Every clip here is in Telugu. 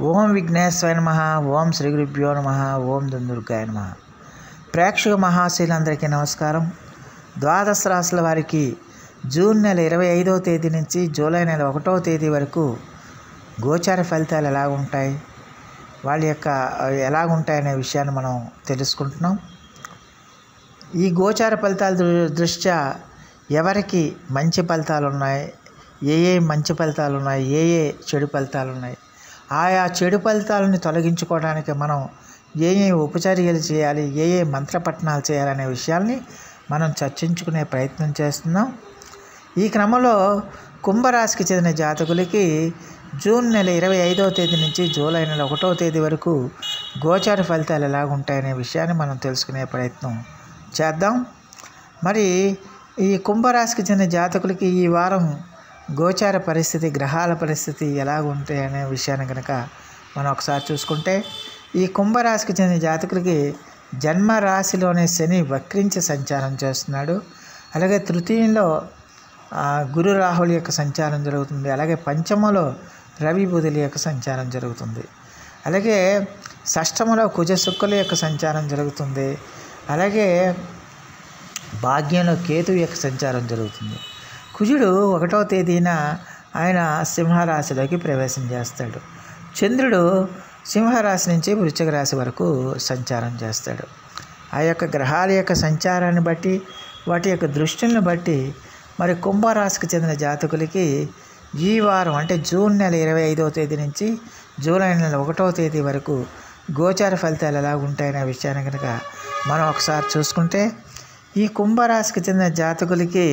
ఓం విఘ్నేశ్వర నమ ఓం శ్రీ గురుభ్యో నమ ఓం దుందుర్గాయ నమ ప్రేక్షక మహాశీలందరికీ నమస్కారం ద్వాదశ రాశుల వారికి జూన్ నెల ఇరవై ఐదవ తేదీ నుంచి జూలై నెల ఒకటవ తేదీ వరకు గోచార ఫలితాలు ఎలా ఉంటాయి వాళ్ళ యొక్క ఎలా ఉంటాయనే విషయాన్ని మనం తెలుసుకుంటున్నాం ఈ గోచార ఫలితాల దృ- దృష్ట్యా ఎవరికి మంచి ఫలితాలు ఉన్నాయి ఏ ఏ మంచి ఫలితాలు ఉన్నాయి ఏ ఏ చెడు ఫలితాలు ఉన్నాయి ఆయా చెడు ఫలితాలను తొలగించుకోవడానికి మనం ఏ ఏ ఉపచర్యలు చేయాలి ఏ ఏ మంత్రపట్టణాలు చేయాలనే విషయాల్ని మనం చర్చించుకునే ప్రయత్నం చేస్తున్నాం ఈ క్రమంలో కుంభరాశికి చెందిన జాతకులకి జూన్ నెల ఇరవై ఐదవ తేదీ నుంచి జూలై నెల ఒకటవ తేదీ వరకు గోచార ఫలితాలు ఎలా ఉంటాయనే విషయాన్ని మనం తెలుసుకునే ప్రయత్నం చేద్దాం మరి ఈ కుంభరాశికి చెందిన జాతకులకి ఈ వారం గోచార పరిస్థితి గ్రహాల పరిస్థితి ఎలా ఉంటాయి అనే విషయాన్ని కనుక మనం ఒకసారి చూసుకుంటే ఈ కుంభరాశికి చెందిన జాతకులకి జన్మ రాశిలోనే శని వక్రించి సంచారం చేస్తున్నాడు అలాగే తృతీయంలో ఆ, గురు రాహుల యొక్క సంచారం జరుగుతుంది అలాగే పంచమలో రవి బుధుల యొక్క సంచారం జరుగుతుంది అలాగే షష్టమలో కుజ శుక్రుల యొక్క సంచారం జరుగుతుంది అలాగే భాగ్యంలో కేతు యొక్క సంచారం జరుగుతుంది కుజుడు ఒకటవ తేదీన ఆయన సింహరాశిలోకి ప్రవేశం చేస్తాడు చంద్రుడు సింహరాశి నుంచి వృశ్చిక రాశి వరకు సంచారం చేస్తాడు ఆ యొక్క గ్రహాల యొక్క సంచారాన్ని బట్టి వాటి యొక్క దృష్టిని బట్టి మరి కుంభరాశికి చెందిన జాతకులకి ఈ వారం అంటే జూన్ నెల ఇరవై ఐదవ తేదీ నుంచి జూలై నెల ఒకటవ తేదీ వరకు గోచార ఫలితాలు ఎలా ఉంటాయనే విషయాన్ని కనుక మనం ఒకసారి చూసుకుంటే ఈ కుంభరాశికి చెందిన జాతకులకి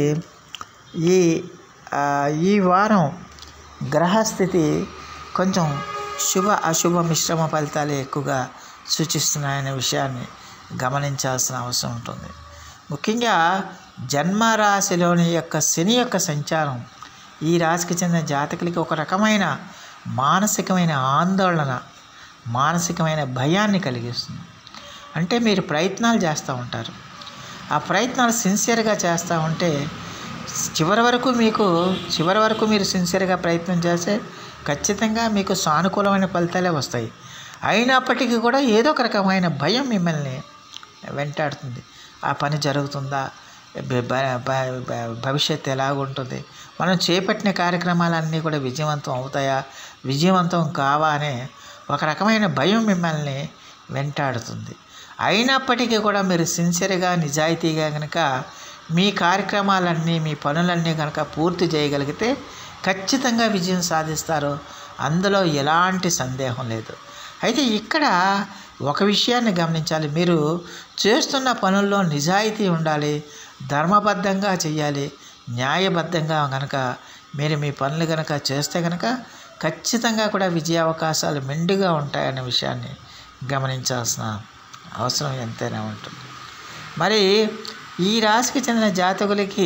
ఈ ఆ, ఈ వారం గ్రహస్థితి కొంచెం శుభ అశుభ మిశ్రమ ఫలితాలు ఎక్కువగా సూచిస్తున్నాయనే విషయాన్ని గమనించాల్సిన అవసరం ఉంటుంది ముఖ్యంగా జన్మరాశిలోని యొక్క శని యొక్క సంచారం ఈ రాశికి చెందిన జాతకులకి ఒక రకమైన మానసికమైన ఆందోళన మానసికమైన భయాన్ని కలిగిస్తుంది అంటే మీరు ప్రయత్నాలు చేస్తూ ఉంటారు ఆ ప్రయత్నాలు సిన్సియర్గా చేస్తూ ఉంటే చివరి వరకు మీకు చివరి వరకు మీరు సిన్సియర్గా ప్రయత్నం చేస్తే ఖచ్చితంగా మీకు సానుకూలమైన ఫలితాలే వస్తాయి అయినప్పటికీ కూడా ఏదో ఒక రకమైన భయం మిమ్మల్ని వెంటాడుతుంది ఆ పని జరుగుతుందా బ- బ- బ- బ- భవిష్యత్తు ఎలాగుంటుంది మనం చేపట్టిన కార్యక్రమాలన్నీ కూడా విజయవంతం అవుతాయా విజయవంతం కావా అనే ఒక రకమైన భయం మిమ్మల్ని వెంటాడుతుంది అయినప్పటికీ కూడా మీరు సిన్సియర్గా నిజాయితీగా కనుక మీ కార్యక్రమాలన్నీ మీ పనులన్నీ కనుక పూర్తి చేయగలిగితే ఖచ్చితంగా విజయం సాధిస్తారు అందులో ఎలాంటి సందేహం లేదు అయితే ఇక్కడ ఒక విషయాన్ని గమనించాలి మీరు చేస్తున్న పనుల్లో నిజాయితీ ఉండాలి ధర్మబద్ధంగా చేయాలి న్యాయబద్ధంగా కనుక మీరు మీ పనులు కనుక చేస్తే కనుక ఖచ్చితంగా కూడా విజయ అవకాశాలు మెండుగా ఉంటాయనే విషయాన్ని గమనించాల్సిన అవసరం ఎంతైనా ఉంటుంది మరి ఈ రాశికి చెందిన జాతకులకి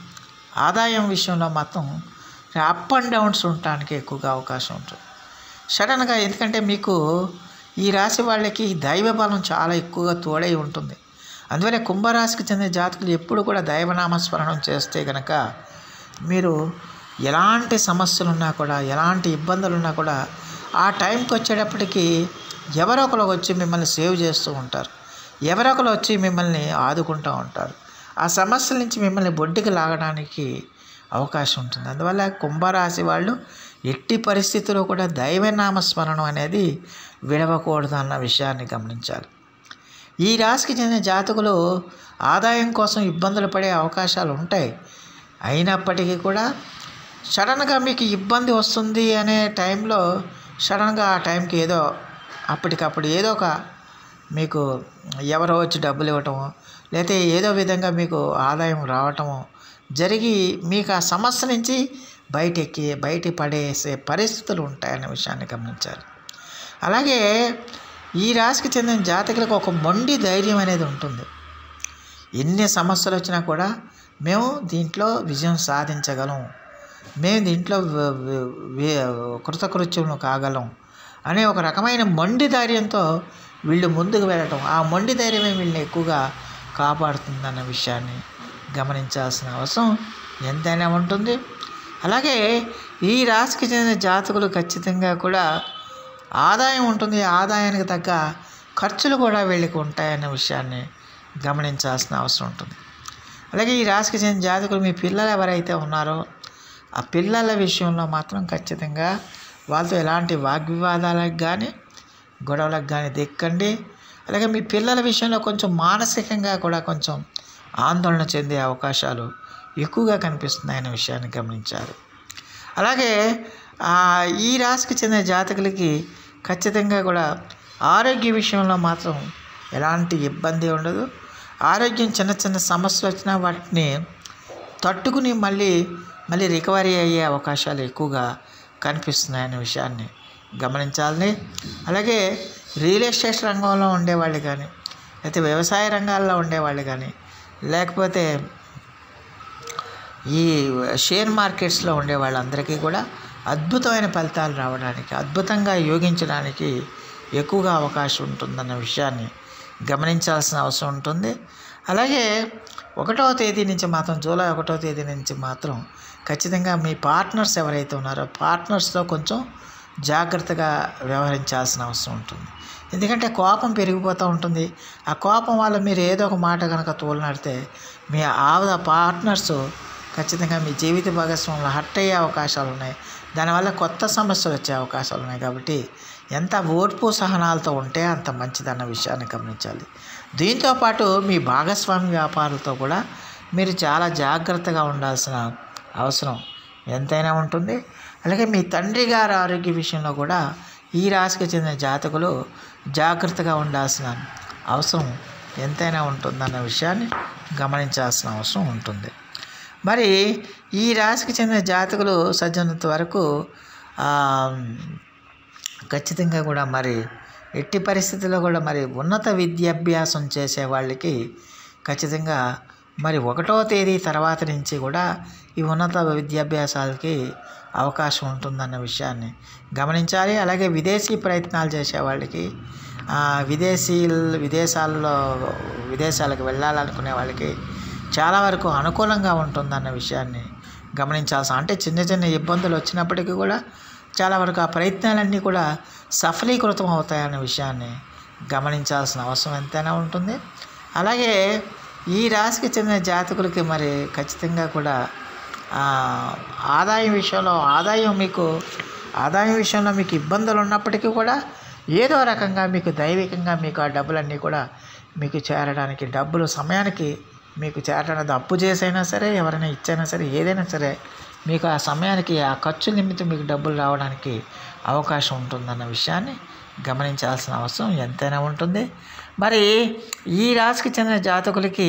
ఆదాయం విషయంలో మాత్రం అప్ అండ్ డౌన్స్ ఉండటానికి ఎక్కువగా అవకాశం ఉంటుంది సడన్గా ఎందుకంటే మీకు ఈ రాశి వాళ్ళకి దైవ బలం చాలా ఎక్కువగా తోడై ఉంటుంది అందువల్ల కుంభరాశికి చెందిన జాతకులు ఎప్పుడు కూడా దైవనామస్మరణం చేస్తే కనుక మీరు ఎలాంటి సమస్యలు ఉన్నా కూడా ఎలాంటి ఇబ్బందులు ఉన్నా కూడా ఆ టైంకి వచ్చేటప్పటికి ఎవరో ఒకరు వచ్చి మిమ్మల్ని సేవ్ చేస్తూ ఉంటారు ఎవరో ఒకరు వచ్చి మిమ్మల్ని ఆదుకుంటూ ఉంటారు ఆ సమస్యల నుంచి మిమ్మల్ని బొడ్డుకి లాగడానికి అవకాశం ఉంటుంది అందువల్ల కుంభరాశి వాళ్ళు ఎట్టి పరిస్థితుల్లో కూడా దైవనామస్మరణం అనేది విడవకూడదు అన్న విషయాన్ని గమనించాలి ఈ రాశికి చెందిన జాతకులు ఆదాయం కోసం ఇబ్బందులు పడే అవకాశాలు ఉంటాయి అయినప్పటికీ కూడా సడన్గా మీకు ఇబ్బంది వస్తుంది అనే టైంలో సడన్గా ఆ టైంకి ఏదో అప్పటికప్పుడు ఏదో ఒక మీకు ఎవరో వచ్చి డబ్బులు ఇవ్వటము లేకపోతే ఏదో విధంగా మీకు ఆదాయం రావటము జరిగి మీకు ఆ సమస్య నుంచి బయటెక్కి బయట పడేసే పరిస్థితులు ఉంటాయనే విషయాన్ని గమనించాలి అలాగే ఈ రాశికి చెందిన జాతకులకు ఒక మొండి ధైర్యం అనేది ఉంటుంది ఎన్ని సమస్యలు వచ్చినా కూడా మేము దీంట్లో విజయం సాధించగలం మేము దీంట్లో వ- వ- వ- కృతకృత్యములు కాగలం అనే ఒక రకమైన మొండి ధైర్యంతో వీళ్ళు ముందుకు వెళ్ళటం ఆ మొండి ధైర్యమే వీళ్ళని ఎక్కువగా కాపాడుతుందన్న విషయాన్ని గమనించాల్సిన అవసరం ఎంతైనా ఉంటుంది అలాగే ఈ రాశికి చెందిన జాతకులు ఖచ్చితంగా కూడా ఆదాయం ఉంటుంది ఆదాయానికి తగ్గ ఖర్చులు కూడా వీళ్ళకి ఉంటాయనే విషయాన్ని గమనించాల్సిన అవసరం ఉంటుంది అలాగే ఈ రాశికి చెందిన జాతకులు మీ పిల్లలు ఎవరైతే ఉన్నారో ఆ పిల్లల విషయంలో మాత్రం ఖచ్చితంగా వాళ్ళతో ఎలాంటి వాగ్వివాదాలకు కానీ గొడవలకు కానీ దిక్కండి అలాగే మీ పిల్లల విషయంలో కొంచెం మానసికంగా కూడా కొంచెం ఆందోళన చెందే అవకాశాలు ఎక్కువగా కనిపిస్తున్నాయనే విషయాన్ని గమనించాలి అలాగే ఆ, ఈ రాశికి చెందిన జాతకులకి ఖచ్చితంగా కూడా ఆరోగ్య విషయంలో మాత్రం ఎలాంటి ఇబ్బంది ఉండదు ఆరోగ్యం చిన్న చిన్న సమస్యలు వచ్చినా వాటిని తట్టుకుని మళ్ళీ మళ్ళీ రికవరీ అయ్యే అవకాశాలు ఎక్కువగా కనిపిస్తున్నాయనే విషయాన్ని గమనించాలని అలాగే రియల్ ఎస్టేట్ రంగంలో ఉండేవాళ్ళు కానీ లేకపోతే వ్యవసాయ రంగాల్లో ఉండేవాళ్ళు కానీ లేకపోతే ఈ షేర్ మార్కెట్స్లో ఉండే వాళ్ళందరికీ కూడా అద్భుతమైన ఫలితాలు రావడానికి అద్భుతంగా యోగించడానికి ఎక్కువగా అవకాశం ఉంటుందన్న విషయాన్ని గమనించాల్సిన అవసరం ఉంటుంది అలాగే ఒకటవ తేదీ నుంచి మాత్రం జూలై ఒకటవ తేదీ నుంచి మాత్రం ఖచ్చితంగా మీ పార్ట్నర్స్ ఎవరైతే ఉన్నారో పార్ట్నర్స్తో కొంచెం జాగ్రత్తగా వ్యవహరించాల్సిన అవసరం ఉంటుంది ఎందుకంటే కోపం పెరిగిపోతూ ఉంటుంది ఆ కోపం వల్ల మీరు ఏదో ఒక మాట కనుక తోలనాడితే మీ ఆవిడ పార్ట్నర్స్ ఖచ్చితంగా మీ జీవిత భాగస్వాములు హర్ట్ అయ్యే అవకాశాలు ఉన్నాయి దానివల్ల కొత్త సమస్యలు వచ్చే అవకాశాలు ఉన్నాయి కాబట్టి ఎంత ఓర్పు సహనాలతో ఉంటే అంత మంచిదన్న విషయాన్ని గమనించాలి దీంతోపాటు మీ భాగస్వామి వ్యాపారులతో కూడా మీరు చాలా జాగ్రత్తగా ఉండాల్సిన అవసరం ఎంతైనా ఉంటుంది అలాగే మీ తండ్రి గారి ఆరోగ్య విషయంలో కూడా ఈ రాశికి చెందిన జాతకులు జాగ్రత్తగా ఉండాల్సిన అవసరం ఎంతైనా ఉంటుందన్న విషయాన్ని గమనించాల్సిన అవసరం ఉంటుంది మరి ఈ రాశికి చెందిన జాతకులు సజ్జనంత వరకు ఆ, ఖచ్చితంగా కూడా మరి ఎట్టి పరిస్థితుల్లో కూడా మరి ఉన్నత విద్యాభ్యాసం చేసే వాళ్ళకి ఖచ్చితంగా మరి ఒకటో తేదీ తర్వాత నుంచి కూడా ఈ ఉన్నత విద్యాభ్యాసాలకి అవకాశం ఉంటుందన్న విషయాన్ని గమనించాలి అలాగే విదేశీ ప్రయత్నాలు చేసే వాళ్ళకి ఆ, విదేశీ విదేశాల్లో విదేశాలకు వెళ్ళాలనుకునే వాళ్ళకి చాలా వరకు అనుకూలంగా ఉంటుందన్న విషయాన్ని గమనించాల్సిన అంటే చిన్న చిన్న ఇబ్బందులు వచ్చినప్పటికీ కూడా చాలా వరకు ఆ ప్రయత్నాలన్నీ కూడా సఫలీకృతం అవుతాయన్న విషయాన్ని గమనించాల్సిన అవసరం ఎంతైనా ఉంటుంది అలాగే ఈ రాశికి చెందిన జాతకులకి మరి ఖచ్చితంగా కూడా ఆ, ఆదాయం విషయంలో ఆదాయం మీకు ఆదాయం విషయంలో మీకు ఇబ్బందులు ఉన్నప్పటికీ కూడా ఏదో రకంగా మీకు దైవికంగా మీకు ఆ డబ్బులన్నీ కూడా మీకు చేరడానికి డబ్బులు సమయానికి మీకు చేరడానికి అప్పు చేసైనా సరే ఎవరైనా ఇచ్చైనా సరే ఏదైనా సరే మీకు ఆ సమయానికి ఆ ఖర్చు నిమిత్తం మీకు డబ్బులు రావడానికి అవకాశం ఉంటుందన్న విషయాన్ని గమనించాల్సిన అవసరం ఎంతైనా ఉంటుంది మరి ఈ రాశికి చెందిన జాతకులకి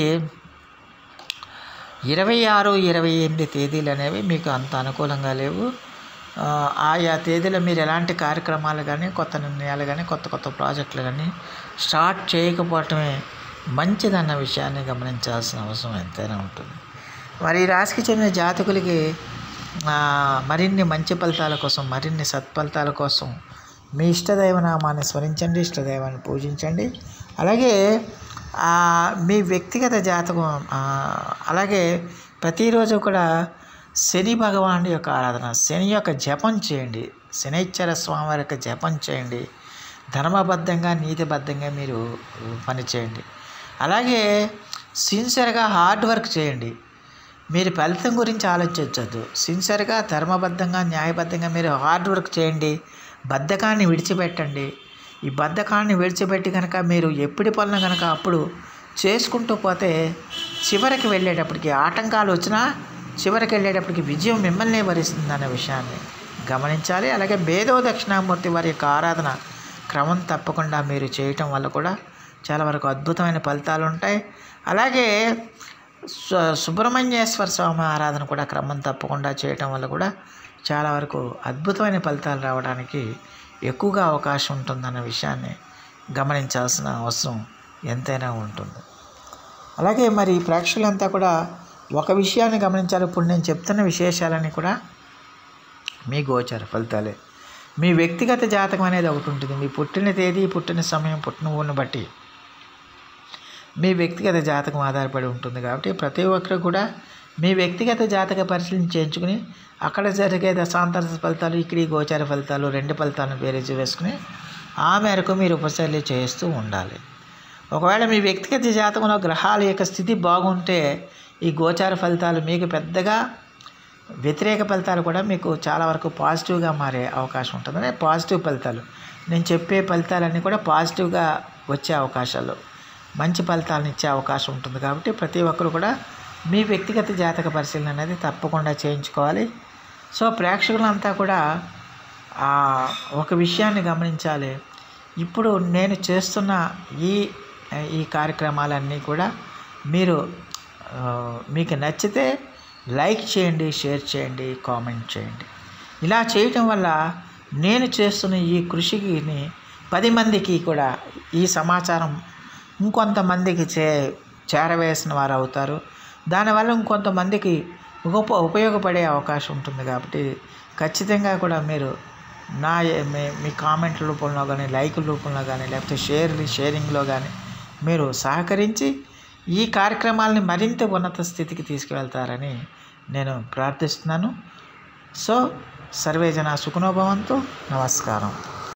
ఇరవై ఆరు ఇరవై ఎనిమిది తేదీలు అనేవి మీకు అంత అనుకూలంగా లేవు ఆ, ఆయా తేదీలో మీరు ఎలాంటి కార్యక్రమాలు కానీ కొత్త నిర్ణయాలు కానీ కొత్త కొత్త ప్రాజెక్టులు కానీ స్టార్ట్ చేయకపోవటమే మంచిదన్న విషయాన్ని గమనించాల్సిన అవసరం ఎంతైనా ఉంటుంది మరి ఈ రాశికి చెందిన జాతకులకి ఆ, మరిన్ని మంచి ఫలితాల కోసం మరిన్ని సత్ఫలితాల కోసం మీ ఇష్టదైవ నామాన్ని స్మరించండి ఇష్టదైవాన్ని పూజించండి అలాగే ఆ, మీ వ్యక్తిగత జాతకం ఆ, అలాగే ప్రతిరోజు కూడా శని భగవానుడి యొక్క ఆరాధన శని యొక్క జపం చేయండి శనైశ్వర స్వామి యొక్క జపం చేయండి ధర్మబద్ధంగా నీతిబద్ధంగా మీరు పని చేయండి అలాగే సిన్సియర్గా హార్డ్ వర్క్ చేయండి మీరు ఫలితం గురించి ఆలోచించవద్దు సిన్సియర్గా ధర్మబద్ధంగా న్యాయబద్ధంగా మీరు హార్డ్ వర్క్ చేయండి బద్ధకాన్ని విడిచిపెట్టండి ఈ బద్ధకాన్ని విడిచిపెట్టి కనుక మీరు ఎప్పుడు పనులు కనుక అప్పుడు చేసుకుంటూ పోతే చివరికి వెళ్ళేటప్పటికి ఆటంకాలు వచ్చినా చివరికి వెళ్ళేటప్పటికి విజయం మిమ్మల్ని వరిస్తుంది అనే విషయాన్ని గమనించాలి అలాగే భేదో దక్షిణామూర్తి వారి యొక్క ఆరాధన క్రమం తప్పకుండా మీరు చేయటం వల్ల కూడా చాలా వరకు అద్భుతమైన ఫలితాలు ఉంటాయి అలాగే సు- సుబ్రహ్మణ్యేశ్వర స్వామి ఆరాధన కూడా క్రమం తప్పకుండా చేయటం వల్ల కూడా చాలా వరకు అద్భుతమైన ఫలితాలు రావడానికి ఎక్కువగా అవకాశం ఉంటుందన్న విషయాన్ని గమనించాల్సిన అవసరం ఎంతైనా ఉంటుంది అలాగే మరి ప్రేక్షకులంతా కూడా ఒక విషయాన్ని గమనించాలి ఇప్పుడు నేను చెప్తున్న విశేషాలన్నీ కూడా మీ గోచర ఫలితాలే మీ వ్యక్తిగత జాతకం అనేది ఒకటి ఉంటుంది మీ పుట్టిన తేదీ పుట్టిన సమయం పుట్టిన ఊరిని బట్టి మీ వ్యక్తిగత జాతకం ఆధారపడి ఉంటుంది కాబట్టి ప్రతి ఒక్కరు కూడా మీ వ్యక్తిగత జాతక పరిశీలన చేయించుకుని అక్కడ జరిగే దశాంతర ఫలితాలు ఇక్కడ ఈ గోచార ఫలితాలు రెండు ఫలితాలను బేరీజు వేసుకుని ఆ మేరకు మీరు ఉపశల్య చేస్తూ ఉండాలి ఒకవేళ మీ వ్యక్తిగత జాతకంలో గ్రహాల యొక్క స్థితి బాగుంటే ఈ గోచార ఫలితాలు మీకు పెద్దగా వ్యతిరేక ఫలితాలు కూడా మీకు చాలా వరకు పాజిటివ్గా మారే అవకాశం ఉంటుంది అంటే పాజిటివ్ ఫలితాలు నేను చెప్పే ఫలితాలన్నీ కూడా పాజిటివ్గా వచ్చే అవకాశాలు మంచి ఫలితాలను ఇచ్చే అవకాశం ఉంటుంది కాబట్టి ప్రతి ఒక్కరు కూడా మీ వ్యక్తిగత జాతక పరిశీలన అనేది తప్పకుండా చేయించుకోవాలి సో ప్రేక్షకులంతా కూడా ఆ ఒక విషయాన్ని గమనించాలి ఇప్పుడు నేను చేస్తున్న ఈ ఈ కార్యక్రమాలన్నీ కూడా మీరు ఆ, మీకు నచ్చితే లైక్ చేయండి షేర్ చేయండి కామెంట్ చేయండి ఇలా చేయటం వల్ల నేను చేస్తున్న ఈ కృషిని పది మందికి కూడా ఈ సమాచారం ఇంకొంతమందికి చే చేరవేసిన వారు అవుతారు దానివల్ల ఇంకొంతమందికి ఉప ఉపయోగపడే అవకాశం ఉంటుంది కాబట్టి ఖచ్చితంగా కూడా మీరు నా మీ మీ కామెంట్ల రూపంలో కానీ లైక్ రూపంలో కానీ లేకపోతే షేర్ షేరింగ్లో కానీ మీరు సహకరించి ఈ కార్యక్రమాలని మరింత ఉన్నత స్థితికి తీసుకువెళ్తారని నేను ప్రార్థిస్తున్నాను సో సర్వే జన సుఖనోభవంతో నమస్కారం